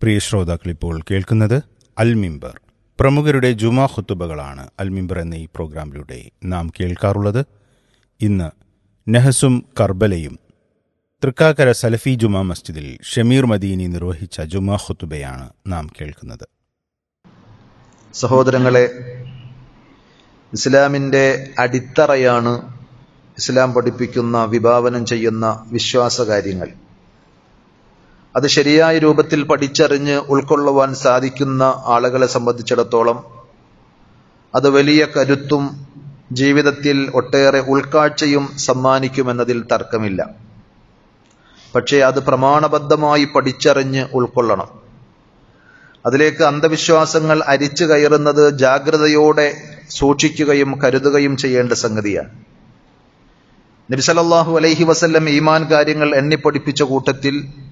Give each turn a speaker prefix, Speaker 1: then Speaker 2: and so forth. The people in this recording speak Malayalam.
Speaker 1: പ്രിയ ശ്രോതാക്കൾ ഇപ്പോൾ കേൾക്കുന്നത് അൽ മിമ്പർ പ്രമുഖരുടെ ജുമാ ഖുത്തുബകളാണ് അൽ മിമ്പർ എന്ന ഈ പ്രോഗ്രാമിലൂടെ നാം കേൾക്കാറുള്ളത് ഇന്ന് നെഹസും കർബലയും തൃക്കാക്കര സലഫി ജുമാ മസ്ജിദിൽ ഷമീർ മദീനി നിർവഹിച്ച ജുമാ ഖുത്തുബയാണ് നാം കേൾക്കുന്നത്
Speaker 2: സഹോദരങ്ങളെ ഇസ്ലാമിൻ്റെ അടിത്തറയാണ് ഇസ്ലാം പഠിപ്പിക്കുന്ന വിഭാവനം ചെയ്യുന്ന വിശ്വാസകാര്യങ്ങൾ അത് ശരിയായ രൂപത്തിൽ പഠിച്ചറിഞ്ഞ് ഉൾക്കൊള്ളുവാൻ സാധിക്കുന്ന ആളുകളെ സംബന്ധിച്ചിടത്തോളം അത് വലിയ കരുത്തും ജീവിതത്തിൽ ഒട്ടേറെ ഉൾക്കാഴ്ചയും സമ്മാനിക്കുമെന്നതിൽ തർക്കമില്ല പക്ഷേ അത് പ്രമാണബദ്ധമായി പഠിച്ചറിഞ്ഞ് ഉൾക്കൊള്ളണം അതിലേക്ക് അന്ധവിശ്വാസങ്ങൾ അരിച്ചു കയറുന്നത് ജാഗ്രതയോടെ സൂക്ഷിക്കുകയും കരുതുകയും ചെയ്യേണ്ട സംഗതിയാണ് നബിസലല്ലാഹു അലൈഹി വസല്ലം ഈമാൻ കാര്യങ്ങൾ എണ്ണിപ്പഠിപ്പിച്ച കൂട്ടത്തിൽ